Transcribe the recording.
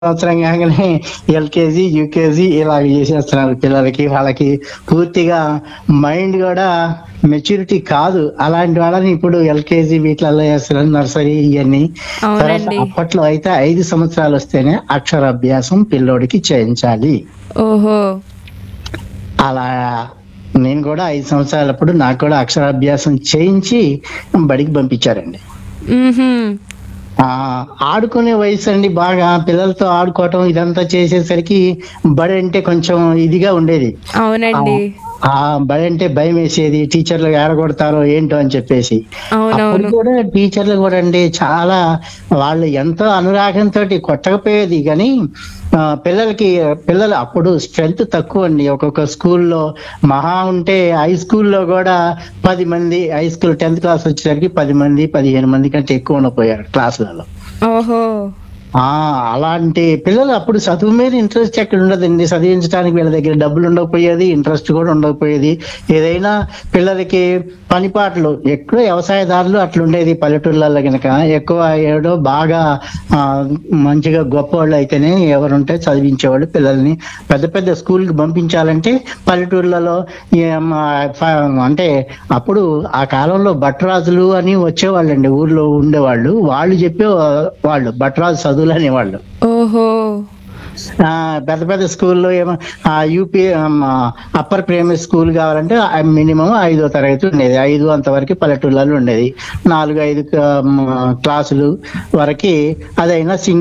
సంవత్సరం కాగానే LKG UKG ఇలా చేసేస్తున్నారు పిల్లలకి వాళ్ళకి పూర్తిగా మైండ్ కూడా మెచ్యూరిటీ కాదు అలాంటి వాళ్ళని ఇప్పుడు ఎల్కేజీ వీటిలలో వేస్తున్నారు నర్సరీ ఇవన్నీ తర్వాత అవునండి అప్పట్లో అయితే ఐదు సంవత్సరాలు వస్తేనే అక్షరాభ్యాసం పిల్లోడికి చేయించాలి ఓహో అలా నేను కూడా ఐదు సంవత్సరాలప్పుడు నాకు కూడా అక్షరాభ్యాసం చేయించి బడికి పంపించారండి మ్మ్హ్మ్. ఆ ఆడుకునే వయసు అండి బాగా పిల్లలతో ఆడుకోవటం ఇదంతా చేసేసరికి బడి అంటే కొంచెం ఇదిగా ఉండేది అవునండి ఆ బడి అంటే భయం వేసేది టీచర్లు ఏడగొడతారో ఏంటో అని చెప్పేసి అప్పుడు అవునవును కూడా టీచర్లు కూడా అండి చాలా వాళ్ళు ఎంతో అనురాగంతో కొట్టకపోయేది కానీ ఆ, పిల్లలకి పిల్లలు అప్పుడు స్ట్రెంగ్త్ తక్కువ అండి ఒక్కొక్క స్కూల్లో మహా ఉంటే హై స్కూల్లో కూడా పది మంది హై స్కూల్ టెన్త్ క్లాస్ వచ్చేసరికి పది మంది పదిహేను మంది కంటే ఎక్కువ ఉండిపోయారు క్లాసులలో ఓహో ఆ అలాంటి పిల్లలు అప్పుడు చదువు మీద ఇంట్రెస్ట్ ఎక్కడ ఉండదండి చదివించడానికి వీళ్ళ దగ్గర డబ్బులు ఉండకపోయేది ఇంట్రెస్ట్ కూడా ఉండకపోయేది ఏదైనా పిల్లలకి పనిపాట్లు ఎక్కువ వ్యవసాయదారులు అట్లుండేది పల్లెటూళ్ళల్లో కనుక ఎక్కువ ఏడో బాగా ఆ, మంచిగా గొప్ప వాళ్ళు అయితేనే ఎవరుంటే చదివించేవాళ్ళు పిల్లల్ని పెద్ద పెద్ద స్కూల్కి పంపించాలంటే పల్లెటూళ్ళలో ఏం, ఆ, ఫ- అంటే అప్పుడు ఆ కాలంలో భట్రాజులు అని వచ్చేవాళ్ళండి ఊర్లో ఉండేవాళ్ళు వాళ్ళు చెప్పే వాళ్ళు భట్రాజు చదువులు అనేవాళ్ళు ఓహో ఆ, పెద్ద పెద్ద స్కూల్లో ఏమో ఆ యూపీ అప్పర్ ప్రైమరీ స్కూల్ కావాలంటే మినిమం ఐదో తరగతి ఉండేది ఐదు అంతవరకు పల్లెటూళ్ళలో ఉండేది నాలుగు ఐదు ఆ, మ్, క్లాసులు వరకు అదైనా సింగిల్